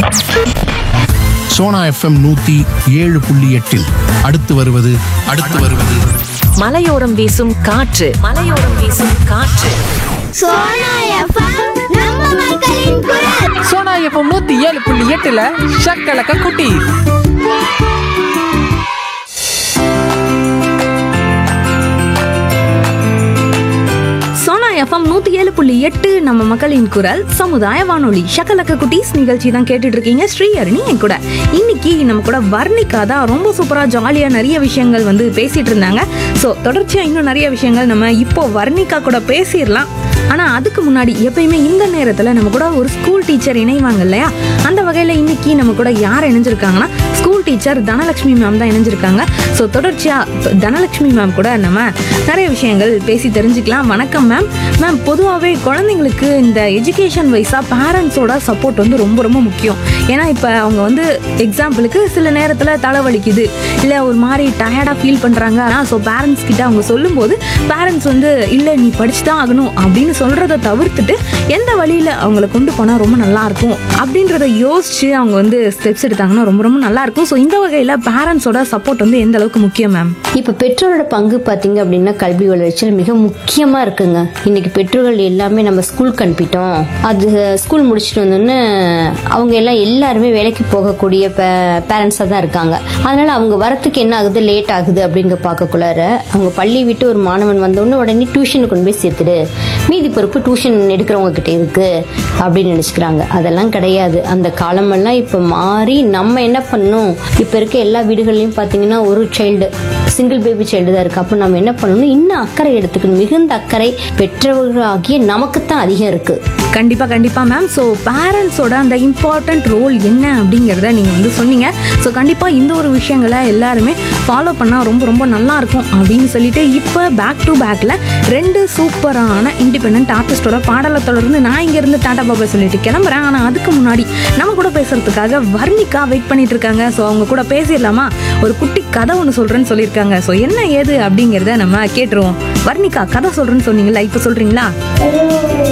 Sona FM நூத்தி ஏழு புள்ளி எட்டில் அடுத்து வருவது அடுத்து வருவது மலையோரம் வீசும் காற்று மலையோரம் வீசும் காற்று சோனா எஃப்எம் நம்ம மக்களின் குரல் சோனா எஃப்எம் நூத்தி ஏழு புள்ளி எட்டுல ஷக்கலக்க குட்டி சோனா எஃப்எம் நூத்தி ஏழு புள்ளி எட்டு நம்ம மக்களின் குரல் சமுதாய வானொலி ஷக்கலக்க குட்டீஸ் நிகழ்ச்சி தான் கேட்டுட்டு இருக்கீங்க ஸ்ரீஹரணி என் கூட இன்னைக்கு நம்ம கூட வர்ணிகா தான் ரொம்ப சூப்பரா ஜாலியா நிறைய விஷயங்கள் வந்து பேசிட்டு இருந்தாங்க ஸோ தொடர்ச்சியா இன்னும் நிறைய விஷயங்கள் நம்ம இப்போ வர்ணிகா கூட பேசிடலாம் ஆனா அதுக்கு முன்னாடி எப்பயுமே இந்த நேரத்துல நம்ம கூட ஒரு ஸ்கூல் டீச்சர் இணைவாங்க இல்லையா அந்த வகையில இன்னைக்கு நம்ம கூட யார் இணைஞ்சிருக்காங்கன்னா ஸ்கூல் டீச்சர் தனலட்சுமி மேம் தான் இணைஞ்சிருக்காங்க ஸோ தொடர்ச்சியா இப்ப தனலட்சுமி மேம் கூட நம்ம நிறைய விஷயங்கள் பேசி தெரிஞ்சுக்கலாம் வணக்கம் மேம் மேம் பொதுவாகவே குழந்தைங்களுக்கு இந்த எஜுகேஷன் வைஸாக பேரண்ட்ஸோட சப்போர்ட் வந்து ரொம்ப ரொம்ப முக்கியம் ஏன்னா இப்போ அவங்க வந்து எக்ஸாம்பிளுக்கு சில நேரத்தில் தலைவலிக்குது இல்லை ஒரு மாதிரி டயர்டாக ஃபீல் பண்ணுறாங்க ஸோ பேரண்ட்ஸ் கிட்ட அவங்க சொல்லும்போது பேரண்ட்ஸ் வந்து இல்லை நீ படிச்சு தான் ஆகணும் அப்படின்னு சொல்கிறத தவிர்த்துட்டு எந்த வழியில் அவங்கள கொண்டு போனால் ரொம்ப நல்லா இருக்கும் அப்படின்றத யோசிச்சு அவங்க வந்து ஸ்டெப்ஸ் எடுத்தாங்கன்னா ரொம்ப ரொம்ப நல்லா இருக்கும் ஸோ இந்த வகையில் பேரண்ட்ஸோட சப்போர்ட் வந்து எந்த அளவுக்கு முக்கியம் மேம் இப்போ பெற்றோரோட பங்கு பார்த்தீங்க அப்படின்னா கல்வி வளர்ச்சியில் மிக முக்கியமாக இருக்குங்க இன்னைக்கு பெற்றோர்கள் எல்லாமே நம்ம ஸ்கூலுக்கு அனுப்பிட்டோம் அது ஸ்கூல் முடிச்சுட்டு வந்தோன்னே அவங்க எல்லாம் எல்லாருமே வேலைக்கு போகக்கூடிய பேரண்ட்ஸாக தான் இருக்காங்க அதனால அவங்க வரத்துக்கு என்ன ஆகுது லேட் ஆகுது அப்படிங்க பார்க்கக்குள்ளார அவங்க பள்ளி விட்டு ஒரு மாணவன் வந்தோடனே உடனே டியூஷனுக்கு கொண்டு போய் சேர்த்துடு மீதி பொறுப்பு டியூஷன் எடுக்கிறவங்க கிட்ட இருக்கு அப்படின்னு நினைச்சுக்கிறாங்க அதெல்லாம் கிடையாது அந்த காலமெல்லாம் இப்போ மாறி நம்ம என்ன பண்ணணும் இப்போ இருக்க எல்லா வீடுகள்லையும் பார்த்தீங்கன்னா ஒரு சைல்டு சிங்கிள் பேபி சைல்டு தான் இருக்கு அப்போ நம்ம என்ன பண்ணணும் இன்னும் அக்கறை எடுத்துக்கணும் மிகுந்த அக்கறை பெற்றவர்களாகிய நமக்கு தான் அதிகம் இருக்கு கண்டிப்பா கண்டிப்பா மேம் ஸோ பேரண்ட்ஸோட அந்த இம்பார்ட்டன்ட் ரோல் என்ன அப்படிங்கிறத நீங்க வந்து சொன்னீங்க ஸோ கண்டிப்பா இந்த ஒரு விஷயங்களை எல்லாருமே ஃபாலோ பண்ணா ரொம்ப ரொம்ப நல்லா இருக்கும் அப்படின்னு சொல்லிட்டு இப்போ பேக் டு பேக்ல ரெண்டு சூப்பரான இண்டிபெண்ட் ஆர்டிஸ்டோட பாடலை தொடர்ந்து நான் இங்க இருந்து டாடா பாபா சொல்லிட்டு கிளம்புறேன் ஆனா அதுக்கு முன்னாடி நம்ம கூட பேசுறதுக்காக வர்ணிகா வெயிட் பண்ணிட்டு இருக்காங்க ஸோ அவங்க கூட பேசிடலாமா ஒரு குட்டி கதை ஒன்று சொல்றேன்னு சொல்லியிருக்காங்க ஸோ என்ன ஏது அப்படிங்கிறத நம்ம கேட்டுருவோம் வர்ணிகா கதை சொல்றேன்னு சொன்னீங்களா இப்போ சொல்றீங்களா